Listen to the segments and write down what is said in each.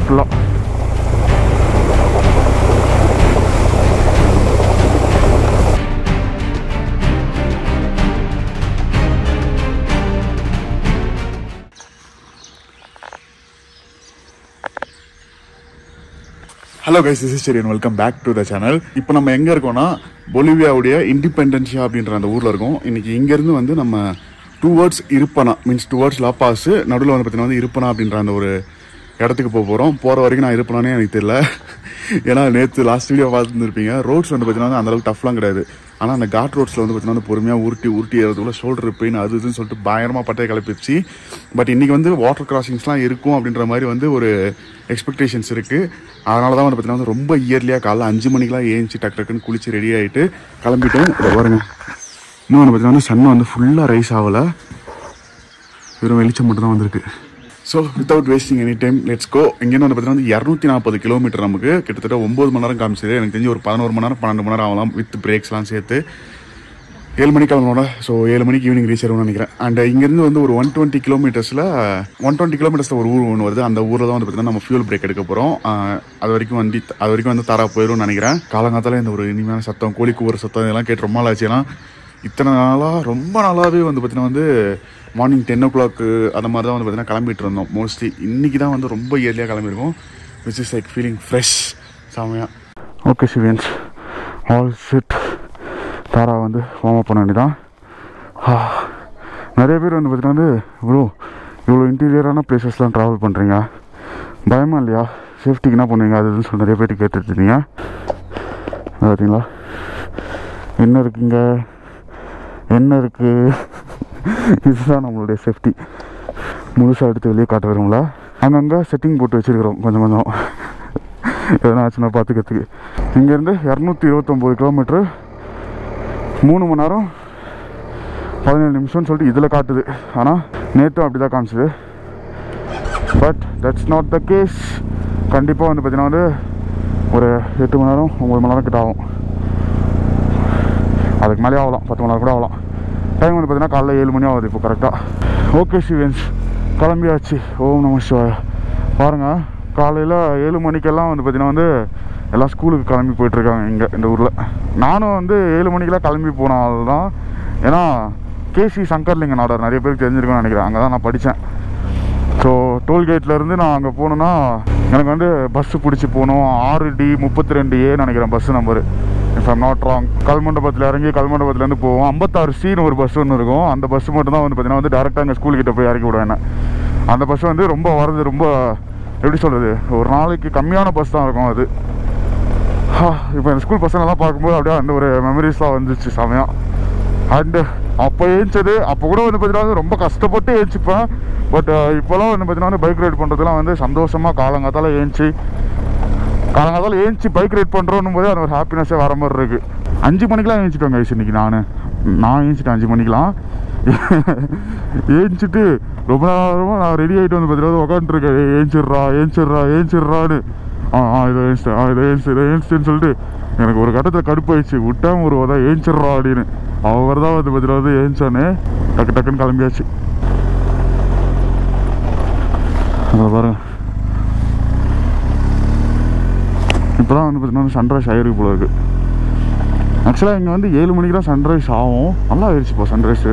ஃபுல்லாக hello guys this is Cherian welcome back to the channel இப்போ நம்ம எங்கே இருக்கோம்னா பொலிவியாவுடைய இண்டிபெண்டன்ஷியா அப்படின்ற அந்த ஊரில் இருக்கோம் இன்னைக்கு இங்கேருந்து வந்து நம்ம டூ வேர்ட்ஸ் இருப்பனா மீன்ஸ் டூ வேர்ட்ஸ் லாப்பாஸ் நடுவில் வந்து பார்த்தீங்கன்னா வந்து இருப்பனா அப்படின்ற அந்த ஒரு இடத்துக்கு போக போகிறோம் போகிற வரைக்கும் நான் இருப்பனானே எனக்கு தெரியல ஏன்னா நேற்று லாஸ்ட் வீடியோ பார்த்துருப்பீங்க ரோட்ஸ் வந்து பார்த்தீங்கன்னா வந்து அந்தளவுக்கு டஃப்லாம் கிடையாது ஆனால் அந்த காட் ரோட்ஸில் வந்து பார்த்தீங்கன்னா வந்து பொறுமையாக உருட்டி உருட்டி ஏறதுக்குள்ள ஷோல்டர் பெயின் அது இதுன்னு சொல்லிட்டு பயங்கரமாக பட்டையை கிளப்பிடுச்சு பட் இன்றைக்கி வந்து வாட்டர் கிராசிங்ஸ்லாம் இருக்கும் அப்படின்ற மாதிரி வந்து ஒரு எக்ஸ்பெக்டேஷன்ஸ் இருக்குது அதனால தான் வந்து பார்த்தீங்கன்னா வந்து ரொம்ப இயர்லியாக காலைல அஞ்சு மணிக்கெலாம் ஏஞ்சி டக்கு டக்குன்னு குளிச்சு ரெடி ஆகிட்டு கிளம்பிட்டோம் இதை பாருங்க இன்னும் வந்து பார்த்தீங்கன்னா வந்து சன் வந்து ஃபுல்லாக ரைஸ் ஆகலை வெறும் வெளிச்சம் மட்டும் தான் வந்திருக்கு so without wasting any time let's go இங்கேருந்து வந்து பார்த்தீங்கன்னா வந்து இரநூத்தி நாற்பது கிலோமீட்டர் நமக்கு கிட்டத்தட்ட ஒம்பது மணி நேரம் காமிச்சது எனக்கு தெரிஞ்சு ஒரு பதினோரு மணி நேரம் பன்னெண்டு மணி நேரம் ஆகலாம் வித் பிரேக்ஸ்லாம் சேர்த்து ஏழு மணிக்கு கிளம்புனோட ஸோ ஏழு மணிக்கு ஈவினிங் ரீச் ஆகும்னு நினைக்கிறேன் அண்ட் இங்கேருந்து வந்து ஒரு ஒன் டுவெண்ட்டி கிலோமீட்டர்ஸில் ஒன் டுவெண்ட்டி கிலோமீட்டர்ஸில் ஒரு ஊர் ஒன்று வருது அந்த ஊரில் தான் வந்து பார்த்தீங்கன்னா நம்ம ஃபியூல் பிரேக் எடுக்க போகிறோம் அது வரைக்கும் வண்டி அது வரைக்கும் வந்து தாரா போயிடும்னு நினைக்கிறேன் காலங்காத்தால இந்த ஒரு இனிமையான சத்தம் கோழி கூவுற சத்தம் இதெல்லாம் கேட்டு ரொம்ப நாள் ஆச்சு ஏன்னா இத்தனை நாளாக ரொம்ப நாளாகவே வந்து பார்த்தீங்கன்னா வந்து மார்னிங் டென் ஓ கிளாக்கு அந்த மாதிரி தான் வந்து பார்த்தீங்கன்னா கிளம்பிட்டு இருந்தோம் மோஸ்ட்லி இன்றைக்கி தான் வந்து ரொம்ப இயர்லியாக கிளம்பியிருக்கோம் which is like feeling fresh செமையாக ஓகே சிவியன்ஸ் ஆல் செட் தாரா வந்து வார்ம் அப் பண்ண வேண்டியதான் நிறைய பேர் வந்து பார்த்தீங்கன்னா வந்து இவ்வளோ இவ்வளோ இன்டீரியரான பிளேசஸ்லாம் ட்ராவல் பண்ணுறீங்க பயமா இல்லையா சேஃப்டிக்கு என்ன பண்ணுவீங்க அது இதுன்னு சொல்லி நிறைய பேர் கேட்டுட்டு இருந்தீங்க பார்த்தீங்களா என்ன இருக்குங்க என்ன இருக்குது இதுதான் நம்மளுடைய சேஃப்டி முழுசாக எடுத்து வெளியே காட்ட வரும்ல அங்கங்கே செட்டிங் போட்டு வச்சுருக்கிறோம் கொஞ்சம் கொஞ்சம் எதனா ஆச்சுன்னா பார்த்துக்கிறதுக்கு இங்கேருந்து இரநூத்தி இருபத்தொம்போது கிலோமீட்ரு மூணு மணி நேரம் பதினேழு நிமிஷம்னு சொல்லிட்டு இதில் காட்டுது ஆனால் நேற்றும் அப்படி தான் காமிச்சுது but that's not the case கண்டிப்பாக வந்து பார்த்தீங்கன்னா வந்து ஒரு எட்டு மணி நேரம் ஒம்பது மணி நேரம் கிட்ட ஆகும் அதுக்கு மேலே ஆகலாம் பத்து மணி நேரம் கூட ஆகலாம் டைம் வந்து பார்த்தீங்கன்னா காலைல ஏழு மணி ஆகுது இப்போ கரெக்டாக ஓகே ஸ்டூடெண்ட்ஸ் கிளம்பியாச்சு ஓம் நம சிவாய பாருங்கள் காலையில் ஏழு மணிக்கெல்லாம் வந்து பார்த்தீங்கன்னா வந்து எல்லாம் ஸ்கூலுக்கு கிளம்பி போயிட்டுருக்காங்க இங்கே இந்த ஊரில் நானும் வந்து ஏழு மணிக்கெல்லாம் கிளம்பி போனால தான் ஏன்னா கேசி சங்கர்லிங்க நாடர் நிறைய பேருக்கு தெரிஞ்சிருக்கும்னு நினைக்கிறேன் அங்கே தான் நான் படித்தேன் ஸோ டோல்கேட்லேருந்து நான் அங்கே போகணுன்னா எனக்கு வந்து பஸ்ஸு பிடிச்சி போகணும் ஆறு டி முப்பத்தி ரெண்டு ஏ நினைக்கிறேன் bus number if I'm not wrong கல்மண்டபத்தில் இறங்கி கல்மண்டபத்துலேருந்து போவோம் ஐம்பத்தாறு சின்னு ஒரு பஸ் ஒன்று இருக்கும் அந்த பஸ் மட்டும் தான் வந்து பார்த்தீங்கன்னா வந்து டேரெக்டாக எங்கள் ஸ்கூல்கிட்ட போய் இறக்கி விடுவேன் என்ன அந்த பஸ் வந்து ரொம்ப வரது ரொம்ப எப்படி சொல்கிறது ஒரு நாளைக்கு கம்மியான பஸ் தான் இருக்கும் அது இப்போ என் ஸ்கூல் பசங்கள்லாம் பார்க்கும்போது அப்படியே அந்த ஒரு மெமரிஸ்லாம் வந்துச்சு செமையாக அண்டு அப்போ ஏஞ்சது அப்போ கூட வந்து பார்த்தீங்கன்னா ரொம்ப கஷ்டப்பட்டு ஏஞ்சிப்பேன் பட் இப்போலாம் வந்து பார்த்தீங்கன்னா வந்து பைக் ரைட் பண்ணுறதுலாம் வந்து சந்தோஷமாக காலங்காத்தால ஏஞ்சி காலங்காத்தால ஏஞ்சி பைக் ரைட் பண்ணுறோன்னும் போது அது ஒரு ஹாப்பினஸ்ஸே வர மாதிரி இருக்குது அஞ்சு மணிக்கெலாம் ஏஞ்சிட்டோம் கைஸ் இன்னைக்கு நான் நான் ஏஞ்சிட்டேன் அஞ்சு மணிக்கெலாம் ஏஞ்சிட்டு ரொம்ப நேரமாக நான் ரெடி ஆகிட்டு வந்து பார்த்தீங்கன்னா உட்காந்துருக்கேன் ஏஞ்சிட்றா ஏஞ்சிட்றா ஏஞ்சிட்றான்னு ஆ ஆ இதை ஏஞ்சிட்டேன் ஆ இதை ஏஞ்சி இதை ஏஞ்சிட்டேன்னு சொல்லிட்டு எனக்கு ஒரு கட்டத்தில் கடுப்பாயிடுச்சு விட்டாம ஒரு உதா ஏஞ்சிட்றா அப்படின்னு அவர் தான் வந்து பார்த்தீங்கன்னா வந்து ஏஞ்சானே டக்கு டக்குன்னு கிளம்பியாச்சு அங்கே பாருங்க இப்போ தான் வந்து பார்த்தீங்கன்னா சன்ரைஸ் ஆயிருக்கு போல இருக்குது ஆக்சுவலாக இங்கே வந்து ஏழு மணிக்கு தான் சன்ரைஸ் ஆகும் நல்லா ஆயிடுச்சுப்பா சன்ரைஸு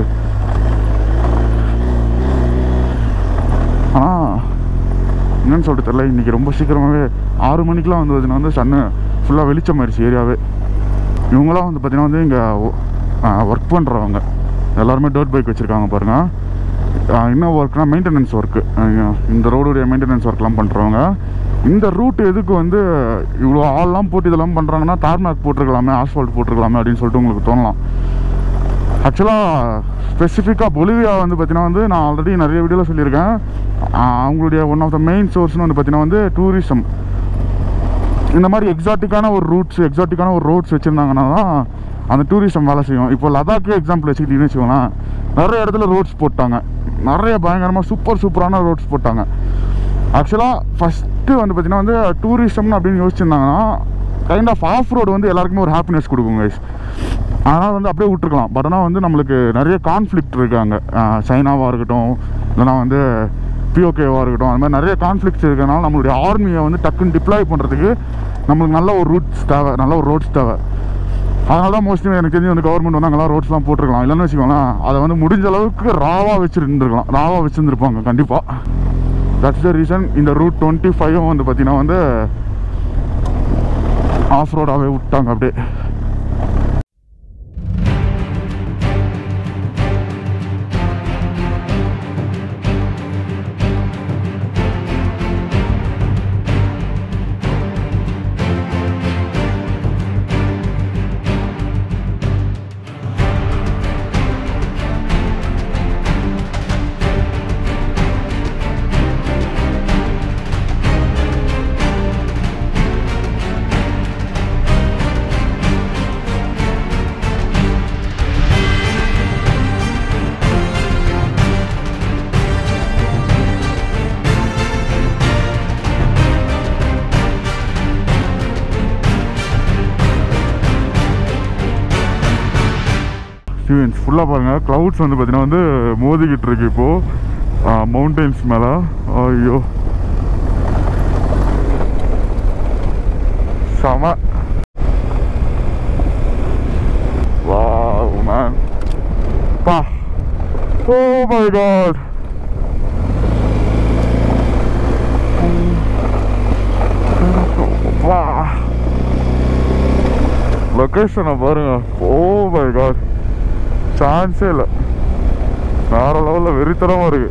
ஆனால் என்னன்னு சொல்லிட்டு தெரில இன்றைக்கி ரொம்ப சீக்கிரமாகவே ஆறு மணிக்கெலாம் வந்து பார்த்தீங்கன்னா வந்து சன்னு ஃபுல்லாக வெளிச்சம் ஆயிடுச்சு ஏரியாவே இவங்களாம் வந்து பார்த்தீங்கன்னா வந்து இங்கே ஒர்க் பண்ணுறவங்க எல்லாருமே டர்ட் பைக் வச்சுருக்காங்க பாருங்கள் என்ன ஒர்க்னா மெயின்டெனன்ஸ் ஒர்க்கு இந்த ரோடுடைய மெயின்டெனன்ஸ் ஒர்க்லாம் பண்ணுறவங்க இந்த ரூட் எதுக்கு வந்து இவ்வளோ ஆள்லாம் போட்டு இதெல்லாம் பண்ணுறாங்கன்னா டார்மேக் போட்டிருக்கலாமே ஆஸ்ஃபால்ட் போட்டிருக்கலாமே அப்படின்னு சொல்லிட்டு உங்களுக்கு தோணலாம் ஆக்சுவலாக ஸ்பெசிஃபிக்காக பொலிவியா வந்து பார்த்தீங்கன்னா வந்து நான் ஆல்ரெடி நிறைய வீடியோவில் சொல்லியிருக்கேன் அவங்களுடைய ஒன் ஆஃப் த மெயின் சோர்ஸ்னு வந்து பார்த்தீங்கன்னா வந்து டூரிசம் இந்த மாதிரி எக்ஸாட்டிக்கான ஒரு ரூட்ஸ் எக்ஸாட்டிக்கான ஒரு ரோட்ஸ் வச்சுருந்தாங்கன்னா தான் அந்த டூரிசம் வேலை செய்யும் இப்போ லடாக்கே எக்ஸாம்பிள் வச்சுக்கிட்டீங்கன்னு வச்சுக்கோங்களேன் நிறைய இடத்துல ரோட்ஸ் போட்டாங்க நிறைய பயங்கரமாக சூப்பர் சூப்பரான ரோட்ஸ் போட்டாங்க ஆக்சுவலாக ஃபஸ்ட்டு வந்து பார்த்தீங்கன்னா வந்து டூரிசம்னு அப்படின்னு யோசிச்சிருந்தாங்கன்னா கைண்ட் ஆஃப் ஆஃப் ரோடு வந்து எல்லாருக்குமே ஒரு ஹாப்பினஸ் கொடுக்கும் கைஸ் ஆனால் வந்து அப்படியே விட்டுருக்கலாம் பட் ஆனால் வந்து நம்மளுக்கு நிறைய கான்ஃப்ளிக்ட் இருக்காங்க சைனாவாக இருக்கட்டும் இல்லைனா வந்து பிஓகேவாக இருக்கட்டும் அது மாதிரி நிறைய கான்ஃப்ளிக்ஸ் இருக்கிறனால நம்மளுடைய ஆர்மியை வந்து டக்குன்னு டிப்ளாய் பண்ணுறதுக்கு நம்மளுக்கு நல்ல ஒரு ரூட்ஸ் தேவை நல்ல ஒரு ரோட்ஸ் தேவை அதனால தான் மோஸ்ட்லி எனக்கு தெரிஞ்சு வந்து கவர்மெண்ட் வந்து அங்கெல்லாம் ரோட்ஸ்லாம் போட்டிருக்கலாம் இல்லைன்னு வச்சுக்கோங்களேன் அதை வந்து முடிஞ்ச அளவுக்கு ராவாக வச்சுருந்துருக்கலாம் ராவாக வச்சுருந்துருப்பாங்க கண்டிப்பாக தட்ஸ் த ரீசன் இந்த ரூட் டுவெண்ட்டி ஃபைவும் வந்து பார்த்தீங்கன்னா வந்து ஆஃப் ரோடாகவே விட்டாங்க அப்படியே ஸ்டூடெண்ட்ஸ் ஃபுல்லாக பாருங்கள் க்ளவுட்ஸ் வந்து பார்த்தீங்கன்னா வந்து மோதிக்கிட்டு இருக்கு இப்போது மவுண்டன்ஸ் மேலே ஐயோ செம வாவ் மேன் பா ஓ மை காட் வா லொக்கேஷனை பாருங்க ஓ மை காட் சான்ஸே இல்லை வேற லெவலில் வெறித்தனமாக இருக்கு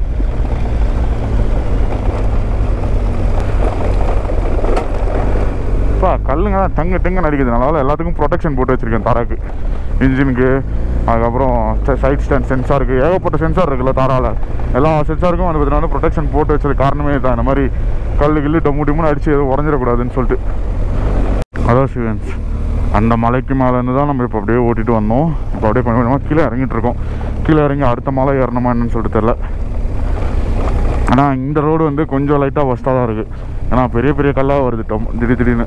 பா கல்லுங்க தான் டங்கு டங்கு அடிக்குது அதனால எல்லாத்துக்கும் ப்ரொடெக்ஷன் போட்டு வச்சிருக்கேன் தாராக்கு இன்ஜினுக்கு அதுக்கப்புறம் சைட் ஸ்டாண்ட் சென்சாருக்கு ஏகப்பட்ட சென்சார் இருக்குல்ல தாரால எல்லா சென்சாருக்கும் வந்து பார்த்தீங்கன்னா ப்ரொடெக்ஷன் போட்டு வச்சது காரணமே தான் இந்த மாதிரி கல் கில்லு டம்மு டிம்முன்னு அடிச்சு எதுவும் உடஞ்சிடக்கூடாதுன்னு சொல்லிட்டு அதான் சிவன்ஸ் அந்த மலைக்கு மேலேருந்து தான் நம்ம இப்போ அப்படியே ஓட்டிட்டு வந்தோம் இப்போ அப்படியே கொஞ்சம் கொஞ்சமாக கீழே இறங்கிட்டு இருக்கோம் கீழே இறங்கி அடுத்த மலை ஏறணுமா என்னன்னு சொல்லிட்டு தெரில ஆனால் இந்த ரோடு வந்து கொஞ்சம் லைட்டாக ஒஸ்ட்டாக தான் இருக்குது ஏன்னா பெரிய பெரிய கல்லாக வருது டம் திடீர் திடீர்னு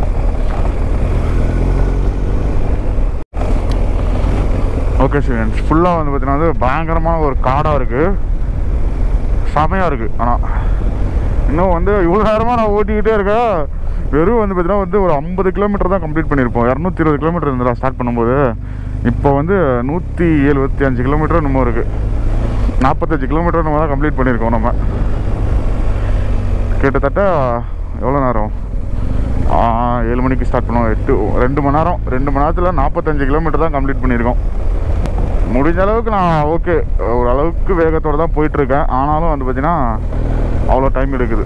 ஓகே ஸ்டூடெண்ட்ஸ் ஃபுல்லாக வந்து பார்த்தீங்கன்னா வந்து பயங்கரமான ஒரு காடாக இருக்குது செமையாக இருக்குது ஆனால் இன்னும் வந்து இவ்வளோ நேரமாக நான் ஓட்டிக்கிட்டே இருக்கேன் வெறும் வந்து பார்த்தீங்கன்னா வந்து ஒரு ஐம்பது கிலோமீட்டர் தான் கம்ப்ளீட் பண்ணியிருப்போம் இரநூத்தி இருபது கிலோமீட்டர் இருந்ததா ஸ்டார்ட் பண்ணும்போது இப்போ வந்து நூற்றி எழுபத்தி அஞ்சு கிலோமீட்டர் இன்னமும் இருக்குது நாற்பத்தஞ்சு கிலோமீட்டர் நம்ம தான் கம்ப்ளீட் பண்ணியிருக்கோம் நம்ம கிட்டத்தட்ட எவ்வளோ நேரம் ஆ, ஏழு மணிக்கு ஸ்டார்ட் பண்ணுவோம் எட்டு ரெண்டு மணி நேரம் ரெண்டு மணி நேரத்தில் நாற்பத்தஞ்சு கிலோமீட்டர் தான் கம்ப்ளீட் பண்ணியிருக்கோம் முடிஞ்ச அளவுக்கு நான் ஓகே ஓரளவுக்கு வேகத்தோடு தான் போயிட்டுருக்கேன் ஆனாலும் வந்து பார்த்தீங்கன்னா அவ்வளோ டைம் எடுக்குது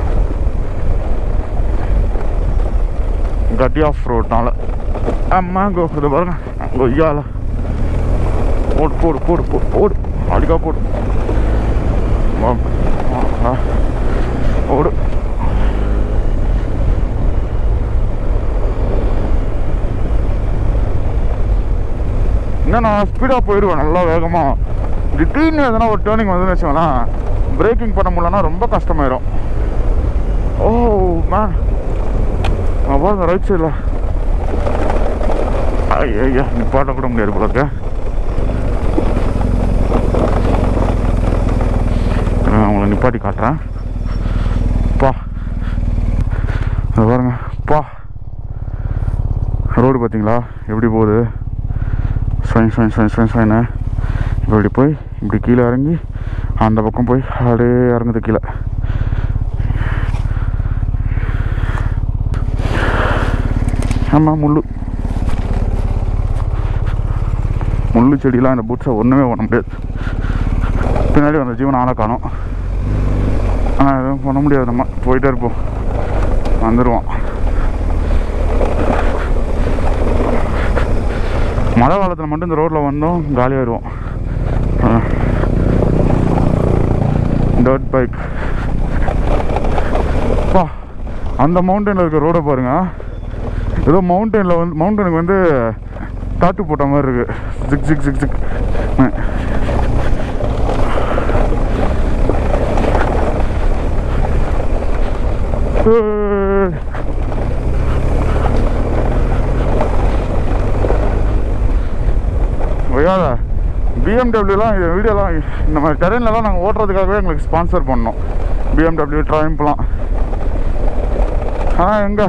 கட்டி ஆஃப் ரோட்னால அம்மா கோ இது பாருங்க கொய்யால போடு போடு போடு போடு போடு அடிக்கா போடு வா, வா, வா. போடு இன்னும் நான் ஸ்பீடாக போயிடுவேன் நல்லா வேகமாக திடீர்னு எதனா ஒரு டேர்னிங் வந்து வச்சுக்கோங்களேன் பிரேக்கிங் பண்ண முடியலன்னா ரொம்ப கஷ்டமாயிடும் ஓ மேன் பாருங்க ரைட் சைடில் ஐயா நிப்பாட்ட கூட முடியாது போல இருக்க நான் உங்களை நிப்பாட்டி காட்டுறேன் பா அது பாருங்க பா ரோடு பார்த்தீங்களா எப்படி போகுது ஸ்வைன் ஸ்வைன் ஸ்வைன் ஸ்வைன் ஸ்வைனு இப்போ இப்படி போய் இப்படி கீழே இறங்கி அந்த பக்கம் போய் அப்படியே இறங்குது கீழே ஆமாம் முள்ளு முள்ளு செடியெலாம் இந்த பூட்ஸை ஒன்றுமே பண்ண முடியாது பின்னாடி அந்த ஜீவன் ஆளை காணும் ஆனால் எதுவும் பண்ண முடியாது நம்ம போயிட்டே இருப்போம் வந்துடுவோம் மழை காலத்தில் மட்டும் இந்த ரோட்டில் வந்தோம் காலியாகிடுவோம் டர்ட் பைக் பா அந்த மவுண்டனில் இருக்க ரோடை பாருங்க ஏதோ மவுண்டனில் வந்து மவுண்டனுக்கு வந்து டாட்டு போட்ட மாதிரி இருக்கு ஜிக் ஜிக் ஜிக் ஜிக் அஹ். ஏய். ஒய்யாத பிஎம்டபிள்யூலாம் இந்த வீடியோலாம் இந்த மாதிரி டெரெயின்லலாம் நாங்கள் ஓட்டுறதுக்காகவே எங்களுக்கு ஸ்பான்சர் பண்ணோம் பிஎம்டபிள்யூ ட்ராயம்ப்லாம் ஆனால் எங்கே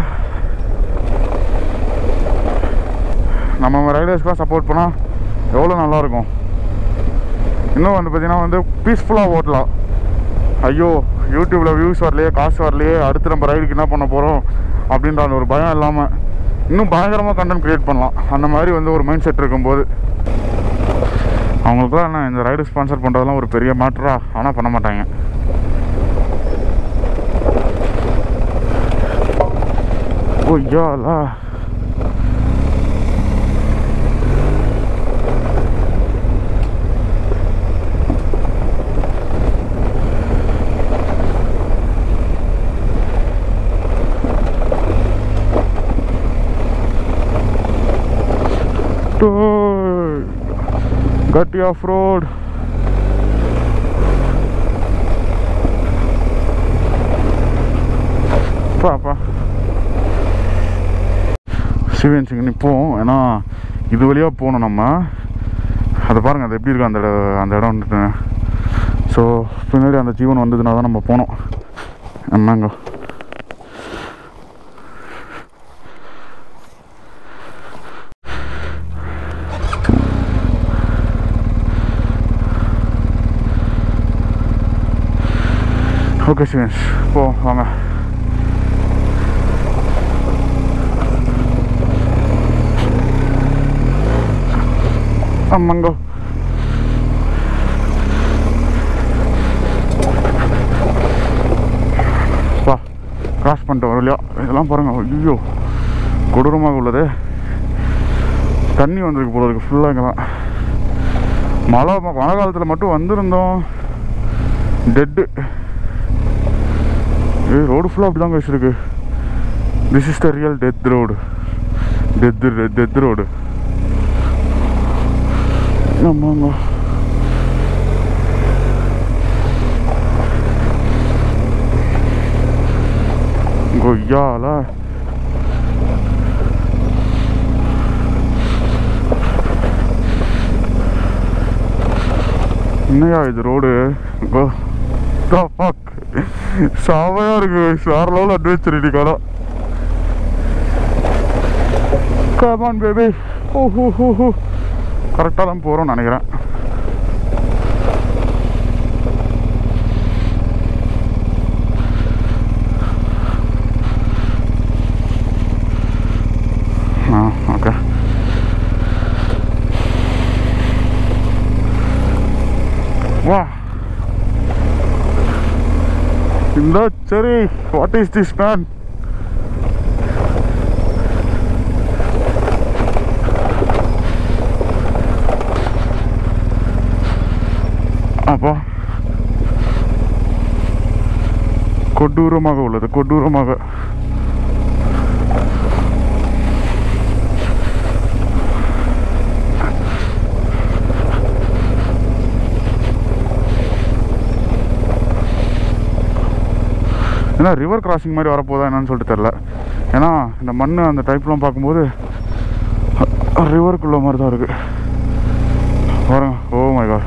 நம்ம ரைடர்ஸ்க்குலாம் சப்போர்ட் பண்ணால் எவ்வளோ நல்லாயிருக்கும் இன்னும் வந்து பார்த்தீங்கன்னா வந்து பீஸ்ஃபுல்லாக ஓட்டலாம் ஐயோ யூடியூப்பில் வியூஸ் வரலையே காசு வரலையே அடுத்து நம்ம ரைடுக்கு என்ன பண்ண போகிறோம் அப்படின்ற அந்த ஒரு பயம் இல்லாமல் இன்னும் பயங்கரமாக கண்டென்ட் க்ரியேட் பண்ணலாம் அந்த மாதிரி வந்து ஒரு மைண்ட் செட் இருக்கும்போது அவங்களுக்குலாம் என்ன இந்த ரைடு ஸ்பான்சர் பண்ணுறதெல்லாம் ஒரு பெரிய மேட்டரா ஆனால் பண்ண மாட்டாங்க ஓ யாலா Gutty off road. பாப்பா சிவன் சிங் நிற்போம் ஏன்னா இது வழியாக போகணும் நம்ம அதை பாருங்கள் அது எப்படி இருக்கு அந்த இட- அந்த இடம் வந்துட்டு ஸோ பின்னாடி அந்த ஜீவன் வந்ததுனால தான் நம்ம போனோம் என்னங்க ஓகே சிவன்ஸ் போ வாங்க ஆமாங்கோ பா கிராஸ் பண்ணிட்டு வரும் இல்லையா இதெல்லாம் பாருங்க ஐயோ கொடூரமாக உள்ளது தண்ணி வந்திருக்கு போல இருக்கு ஃபுல்லாக இங்கெல்லாம் மழை மழை காலத்தில் மட்டும் வந்திருந்தோம் டெட்டு ஏ ரோடு ஃபுல்லாக அப்படி தான் வச்சிருக்கு this is the real death road death death road ஆமாங்க கொய்யால என்னையா இது ரோடு ஃபக் சாவையா இருக்கு வேற லெவல் அட்வென்ச்சர் இன்னைக்கு காலம் கமான் பேபி ஓ ஹூ ஹூ ஹூ கரெக்டாக தான் போகிறோம்னு நினைக்கிறேன் ஆ ஓகே வா இந்த சரி வாட் இஸ் திஸ் மேன் அப்போ கொடூரமாக உள்ளது கொடூரமாக ஏன்னா ரிவர் கிராசிங் மாதிரி வரப்போதா என்னன்னு சொல்லிட்டு தெரில ஏன்னா இந்த மண் அந்த டைப்லாம் பார்க்கும்போது ரிவருக்குள்ள மாதிரி தான் இருக்கு பாருங்க ஓ மை காட்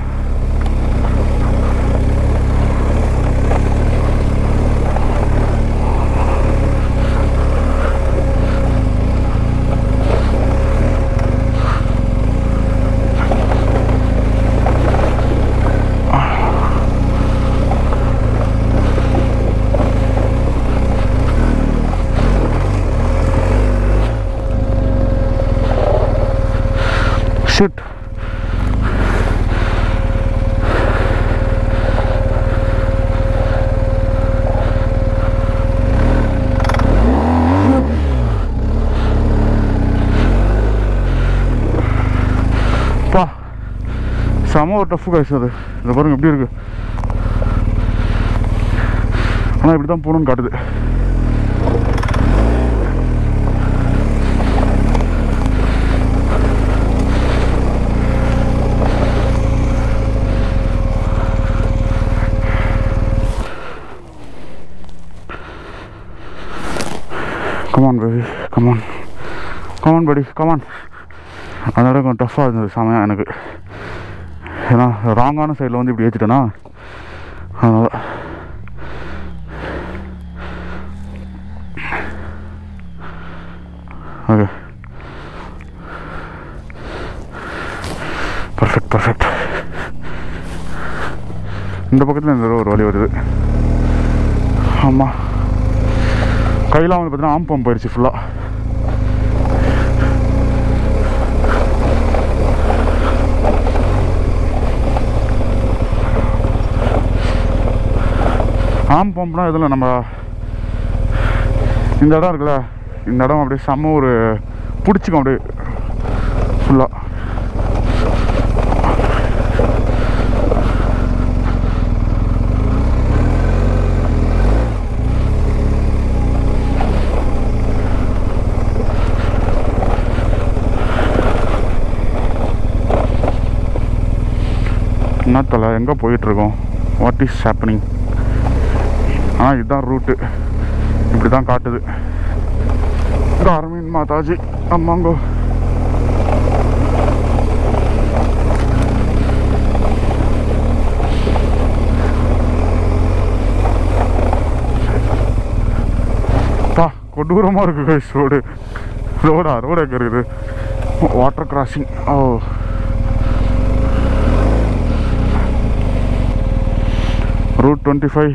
ஷிட் பா செம ஒரு டஃப் காய்ச்சி அது இதை பாருங்க எப்படி இருக்கு ஆனால் இப்படி தான் போகணும்னு காட்டுது கமான் பேபி கமான் கமான் படி கமான் அந்த இடம் கொஞ்சம் டஃப்பாக இருந்தது செமையாக எனக்கு ஏன்னா ராங்கான சைடில் வந்து இப்படி ஏற்றிட்டேன்னா அதனால் ஓகே பர்ஃபெக்ட் பர்ஃபெக்ட் இந்த பக்கத்தில் இந்த ஒரு வழி வருது ஆமாம் கையெல்லாம் வந்து பார்த்தீங்கன்னா ஆம் பம்ப் போயிடுச்சு ஃபுல்லாக ஆம் பம்ப்னா இதில் நம்ம இந்த இடம் இருக்குல்ல இந்த இடம் அப்படியே செம்ம ஒரு பிடிச்சிக்கும் அப்படியே ஃபுல்லாக என்ன தலை எங்கே போயிட்டுருக்கோம் வாட் இஸ் ஹேப்பனிங் ஆ இதுதான் ரூட்டு இப்படி தான் காட்டுது கார்மின் மாதாஜி அம்மாங்கோ பா கொடூரமாக இருக்கு கைஸ் ரோடு ரோடா ரோடு எங்கே இருக்குது water crossing oh route twenty five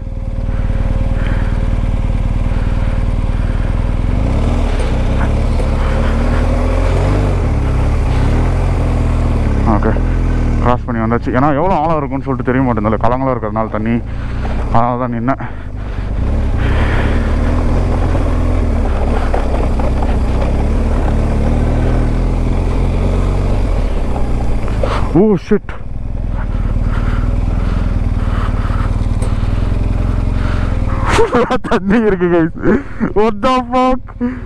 okay cross பண்ணி வந்தாச்சு ஏன்னா எவ்வளோ ஆழம் இருக்கும்னு சொல்லிட்டு தெரிய மாட்டேங்குது கலங்களாக இருக்கிறதுனால தண்ணி அதனால தான் நின்னேன் ஓ ஷிட் தண்ணி இருக்கு guys what the fuck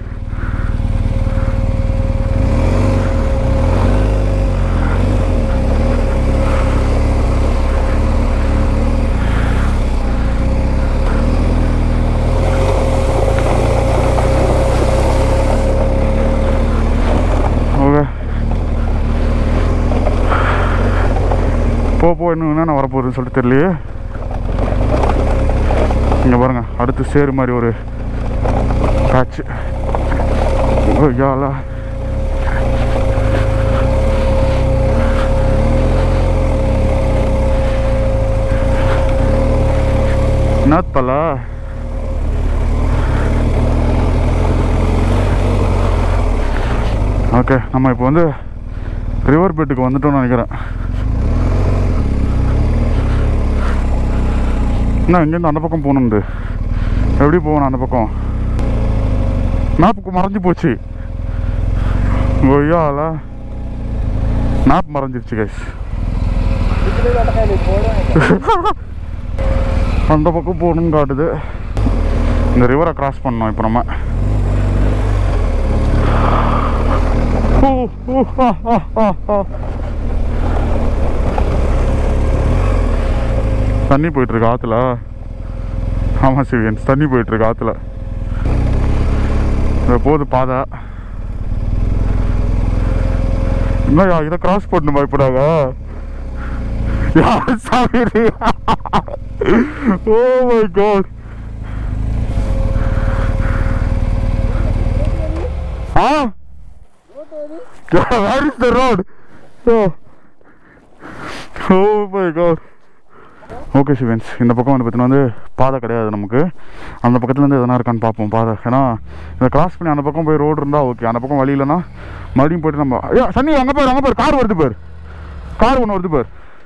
okay போ போ இன்னும் என்னென்ன வரப்போகுதுன்னு சொல்லிட்டு தெரியலையே இங்கே பாருங்க அடுத்து சேரு மாதிரி ஒரு காட்சி ஐயாலா என்ன தல ஓகே நம்ம இப்போ வந்து ரிவர் பெட்டுக்கு வந்துட்டோம்னு நினைக்கிறேன் என்ன இங்கேருந்து அந்த பக்கம் போகணுண்டு எப்படி போகணும் அந்த பக்கம் மேப்புக்கு மறைஞ்சு போச்சு ஒய்யால மேப் மறைஞ்சிருச்சு கைஸ் அந்த பக்கம் போகணும்னு காட்டுது இந்த ரிவரை கிராஸ் பண்ணோம் இப்போ நம்ம ஓ, ஓ, ஆ, ஆ, ஆ, ஆ. தண்ணி போயிட்டு இருக்கு ஆத்துல ஆமா சிவியன்ஸ் தண்ணி போயிட்டு இருக்கு ஆத்துல இந்த போகுது பாதை என்னய்யா இதை கிராஸ் பண்ணு பயப்படாத யார் சாமி oh my god ah where is the road oh my god okay சிவன்ஸ் இந்த பக்கம் வந்து பார்த்தீங்கன்னா வந்து பாதை கிடையாது நமக்கு அந்த பக்கத்துலேருந்து எதனா இருக்கான்னு பார்ப்போம் பாதை ஏன்னா இதை கிராஸ் பண்ணி அந்த பக்கம் போய் ரோடு இருந்தால் ஓகே அந்த பக்கம் வழி இல்லைன்னா மறுபடியும் போயிட்டு நம்ம ஐயா சன்னி அங்கே போயிரு அங்கே போயிரு கார் வருது பேர் கார் ஒன்று வருது பேர்